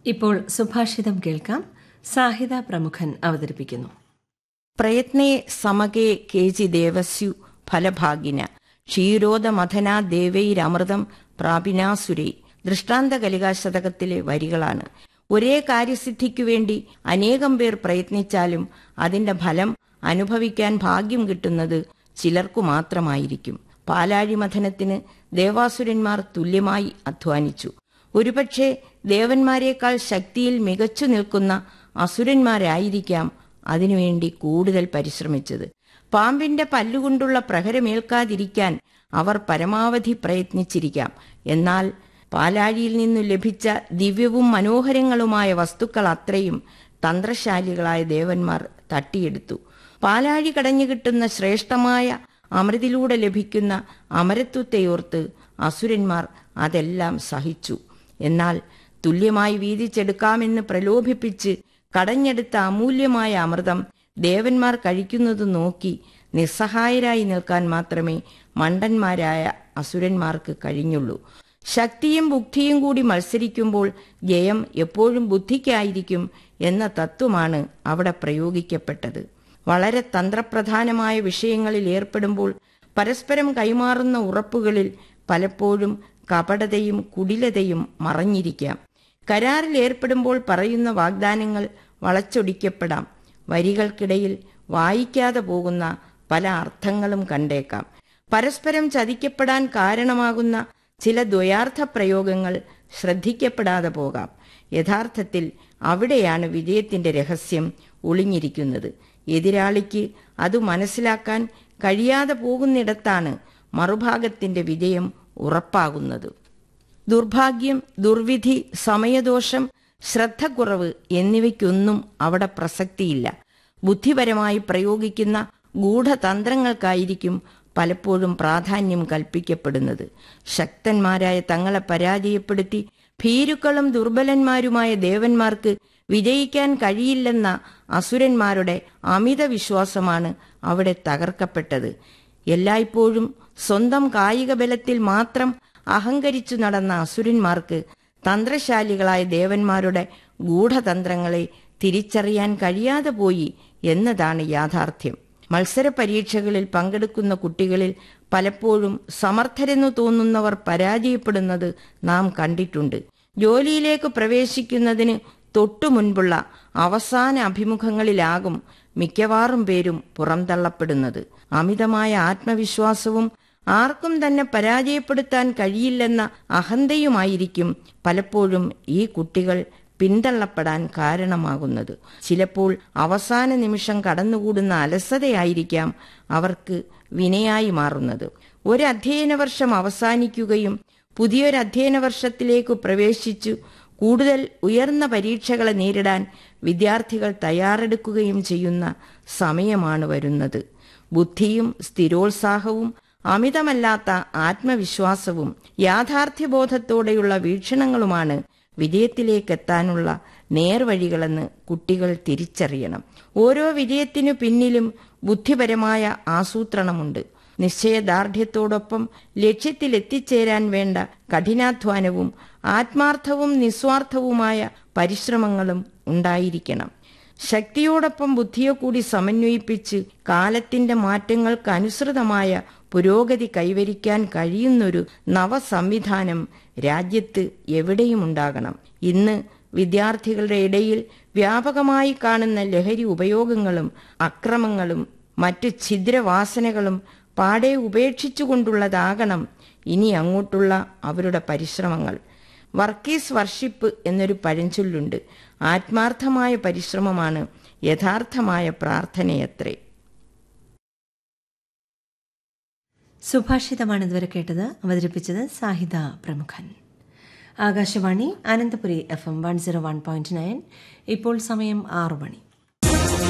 ഇപ്പോൾ സുഭാഷിതം കേൾക്കാം സാഹിത പ്രമുഖൻ അവതരിപ്പിക്കുന്നു പ്രയത്നേ സമകേ കേചി ദേവസ്യു ഫലഭാഗിന ക്ഷീരോദമഥനാ ദേവൈരമൃതം പ്രാപിനാസുരേ ദൃഷ്ടാന്ത കലികാശതകത്തിലെ വരികളാണ് ഒരേ കാര്യസിദ്ധിക്കു വേണ്ടി അനേകം പേർ പ്രയത്നിച്ചാലും അതിന്റെ ഫലം അനുഭവിക്കാൻ ഭാഗ്യം കിട്ടുന്നത് ചിലർക്കു മാത്രമായിരിക്കും പാലാഴിമഥനത്തിന് ദേവാസുരന്മാർ തുല്യമായി അധ്വാനിച്ചു ഒരുപക്ഷെ ദേവന്മാരെക്കാൾ ശക്തിയിൽ മികച്ചു നിൽക്കുന്ന അസുരന്മാരായിരിക്കാം അതിനുവേണ്ടി കൂടുതൽ പരിശ്രമിച്ചത് പാമ്പിന്റെ പല്ലുകൊണ്ടുള്ള പ്രഹരമേൽക്കാതിരിക്കാൻ അവർ പരമാവധി പ്രയത്നിച്ചിരിക്കാം എന്നാൽ പാലാഴിയിൽ നിന്നു ലഭിച്ച ദിവ്യവും മനോഹരങ്ങളുമായ വസ്തുക്കൾ അത്രയും തന്ത്രശാലികളായ ദേവന്മാർ തട്ടിയെടുത്തു പാലാഴി കടഞ്ഞു കിട്ടുന്ന ശ്രേഷ്ഠമായ അമൃതിലൂടെ ലഭിക്കുന്ന അമരത്വത്തെയോർത്ത് അസുരന്മാർ അതെല്ലാം സഹിച്ചു എന്നാൽ തുല്യമായി വീതിച്ചെടുക്കാമെന്ന് പ്രലോഭിപ്പിച്ച് കടഞ്ഞെടുത്ത അമൂല്യമായ അമൃതം ദേവന്മാർ കഴിക്കുന്നത് നോക്കി നിസ്സഹായരായി നിൽക്കാൻ മാത്രമേ മണ്ടന്മാരായ അസുരന്മാർക്ക് കഴിഞ്ഞുള്ളൂ ശക്തിയും ബുദ്ധിയും കൂടി മത്സരിക്കുമ്പോൾ ജയം എപ്പോഴും ബുദ്ധിക്കായിരിക്കും എന്ന തത്വമാണ് അവിടെ പ്രയോഗിക്കപ്പെട്ടത് വളരെ തന്ത്രപ്രധാനമായ വിഷയങ്ങളിൽ ഏർപ്പെടുമ്പോൾ പരസ്പരം കൈമാറുന്ന ഉറപ്പുകളിൽ പലപ്പോഴും കപടതയും കുടിലതയും മറഞ്ഞിരിക്കാം കരാറിൽ ഏർപ്പെടുമ്പോൾ പറയുന്ന വാഗ്ദാനങ്ങൾ വളച്ചൊടിക്കപ്പെടാം വരികൾക്കിടയിൽ വായിക്കാതെ പോകുന്ന പല അർത്ഥങ്ങളും കണ്ടേക്കാം പരസ്പരം ചതിക്കപ്പെടാൻ കാരണമാകുന്ന ചില ദ്വയാർത്ഥ പ്രയോഗങ്ങൾ ശ്രദ്ധിക്കപ്പെടാതെ പോകാം യഥാർത്ഥത്തിൽ അവിടെയാണ് വിജയത്തിന്റെ രഹസ്യം ഒളിഞ്ഞിരിക്കുന്നത് എതിരാളിക്ക് അത് മനസ്സിലാക്കാൻ കഴിയാതെ പോകുന്നിടത്താണ് മറുഭാഗത്തിന്റെ വിജയം ഉറപ്പാകുന്നത് ദുർഭാഗ്യം ദുർവിധി സമയദോഷം ശ്രദ്ധക്കുറവ് എന്നിവയ്ക്കൊന്നും അവിടെ പ്രസക്തിയില്ല ബുദ്ധിപരമായി പ്രയോഗിക്കുന്ന ഗൂഢതന്ത്രങ്ങൾക്കായിരിക്കും പലപ്പോഴും പ്രാധാന്യം കൽപ്പിക്കപ്പെടുന്നത് ശക്തന്മാരായ തങ്ങളെ പരാജയപ്പെടുത്തി ഭീരുക്കളും ദുർബലന്മാരുമായ ദേവന്മാർക്ക് വിജയിക്കാൻ കഴിയില്ലെന്ന അസുരന്മാരുടെ അമിത വിശ്വാസമാണ് അവിടെ തകർക്കപ്പെട്ടത് എല്ലായ്പ്പോഴും സ്വന്തം കായിക ബലത്തിൽ മാത്രം അഹങ്കരിച്ചു നടന്ന അസുരന്മാർക്ക് തന്ത്രശാലികളായ ദേവന്മാരുടെ ഗൂഢതന്ത്രങ്ങളെ തിരിച്ചറിയാൻ കഴിയാതെ പോയി എന്നതാണ് യാഥാർത്ഥ്യം മത്സര പരീക്ഷകളിൽ പങ്കെടുക്കുന്ന കുട്ടികളിൽ പലപ്പോഴും സമർത്ഥരെന്നു തോന്നുന്നവർ പരാജയപ്പെടുന്നത് നാം കണ്ടിട്ടുണ്ട് ജോലിയിലേക്ക് പ്രവേശിക്കുന്നതിന് തൊട്ടു മുൻപുള്ള അവസാന അഭിമുഖങ്ങളിലാകും മിക്കവാറും പേരും പുറംതള്ളപ്പെടുന്നത് അമിതമായ ആത്മവിശ്വാസവും ആർക്കും തന്നെ പരാജയപ്പെടുത്താൻ കഴിയില്ലെന്ന അഹന്തയുമായിരിക്കും പലപ്പോഴും ഈ കുട്ടികൾ പിന്തള്ളപ്പെടാൻ കാരണമാകുന്നത് ചിലപ്പോൾ അവസാന നിമിഷം കടന്നുകൂടുന്ന അലസതയായിരിക്കാം അവർക്ക് വിനയായി മാറുന്നത് ഒരു അധ്യയന വർഷം അവസാനിക്കുകയും പുതിയൊരു അധ്യയന വർഷത്തിലേക്ക് പ്രവേശിച്ചു കൂടുതൽ ഉയർന്ന പരീക്ഷകളെ നേരിടാൻ വിദ്യാർത്ഥികൾ തയ്യാറെടുക്കുകയും ചെയ്യുന്ന സമയമാണ് വരുന്നത് ബുദ്ധിയും സ്ഥിരോത്സാഹവും അമിതമല്ലാത്ത ആത്മവിശ്വാസവും യാഥാർത്ഥ്യബോധത്തോടെയുള്ള വീക്ഷണങ്ങളുമാണ് വിജയത്തിലേക്കെത്താനുള്ള നേർവഴികളെന്ന് കുട്ടികൾ തിരിച്ചറിയണം ഓരോ വിജയത്തിനു പിന്നിലും ബുദ്ധിപരമായ ആസൂത്രണമുണ്ട് നിശ്ചയദാർഢ്യത്തോടൊപ്പം ലക്ഷ്യത്തിലെത്തിച്ചേരാൻ വേണ്ട കഠിനാധ്വാനവും ആത്മാർത്ഥവും നിസ്വാർത്ഥവുമായ പരിശ്രമങ്ങളും ഉണ്ടായിരിക്കണം ശക്തിയോടൊപ്പം ബുദ്ധിയെ കൂടി സമന്വയിപ്പിച്ച് കാലത്തിന്റെ മാറ്റങ്ങൾക്ക് അനുസൃതമായ പുരോഗതി കൈവരിക്കാൻ കഴിയുന്നൊരു നവസംവിധാനം രാജ്യത്ത് എവിടെയും ഉണ്ടാകണം ഇന്ന് വിദ്യാർത്ഥികളുടെ ഇടയിൽ വ്യാപകമായി കാണുന്ന ലഹരി ഉപയോഗങ്ങളും അക്രമങ്ങളും മറ്റു ഛിദ്രവാസനകളും പാടെ ഉപേക്ഷിച്ചുകൊണ്ടുള്ളതാകണം ഇനി അങ്ങോട്ടുള്ള അവരുടെ പരിശ്രമങ്ങൾ വർക്കീസ് വർഷിപ്പ് എന്നൊരു പഴഞ്ചൊല്ലുണ്ട് ആത്മാർത്ഥമായ പരിശ്രമമാണ് യഥാർത്ഥമായ പ്രാർത്ഥനയത്രേ സുഭാഷിതമാണ് ഇതുവരെ കേട്ടത് അവതരിപ്പിച്ചത് സാഹിത പ്രമുഖൻ Akashvani Ananthapuri F M one zero one point nine ഇപ്പോൾ സമയം ആറു മണി